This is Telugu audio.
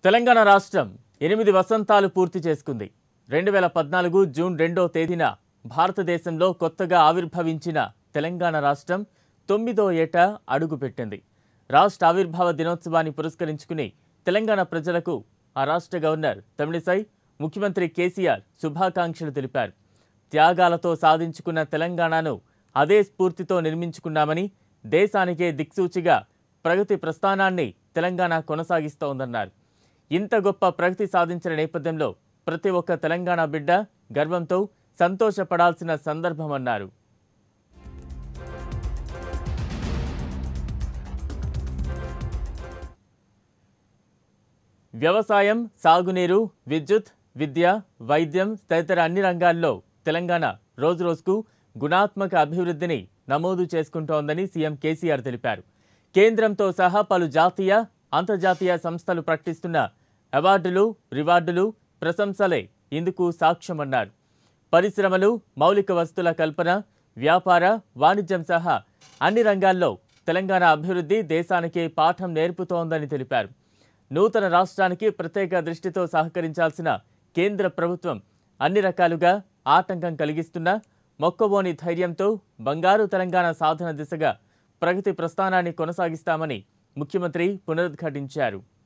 తెలంగాణ రాష్ట్రం ఎనిమిది వసంతాలు పూర్తి చేసుకుంది రెండు వేల పద్నాలుగు జూన్ రెండో తేదీన భారతదేశంలో కొత్తగా ఆవిర్భవించిన తెలంగాణ రాష్ట్రం తొమ్మిదో ఏట అడుగుపెట్టింది రాష్ట్ర ఆవిర్భావ దినోత్సవాన్ని పురస్కరించుకుని తెలంగాణ ప్రజలకు ఆ రాష్ట్ర గవర్నర్ తమిళిసై ముఖ్యమంత్రి కేసీఆర్ శుభాకాంక్షలు తెలిపారు త్యాగాలతో సాధించుకున్న తెలంగాణను అదే స్ఫూర్తితో నిర్మించుకున్నామని దేశానికే దిక్సూచిగా ప్రగతి ప్రస్థానాన్ని తెలంగాణ కొనసాగిస్తోందన్నారు ఇంత గొప్ప ప్రగతి సాధించిన నేపథ్యంలో ప్రతి ఒక్క తెలంగాణ బిడ్డ గర్వంతో సంతోషపడాల్సిన సందర్భమన్నారు వ్యవసాయం సాగునీరు విద్యుత్ విద్య వైద్యం తదితర అన్ని రంగాల్లో తెలంగాణ రోజురోజుకు గుణాత్మక అభివృద్ధిని నమోదు చేసుకుంటోందని సీఎం కేసీఆర్ తెలిపారు కేంద్రంతో సహా పలు జాతీయ అంతర్జాతీయ సంస్థలు ప్రకటిస్తున్న అవార్డులు రివార్డులు ప్రశంసలే ఇందుకు సాక్ష్యమన్నారు పరిశ్రమలు మౌలిక వస్తువుల కల్పన వ్యాపార వాణిజ్యం సహా అన్ని రంగాల్లో తెలంగాణ అభివృద్ధి దేశానికి పాఠం నేర్పుతోందని తెలిపారు నూతన రాష్ట్రానికి ప్రత్యేక దృష్టితో సహకరించాల్సిన కేంద్ర ప్రభుత్వం అన్ని రకాలుగా ఆటంకం కలిగిస్తున్నా మొక్కబోని ధైర్యంతో బంగారు తెలంగాణ సాధన దిశగా ప్రగతి ప్రస్థానాన్ని కొనసాగిస్తామని ముఖ్యమంత్రి పునరుద్ఘాటించారు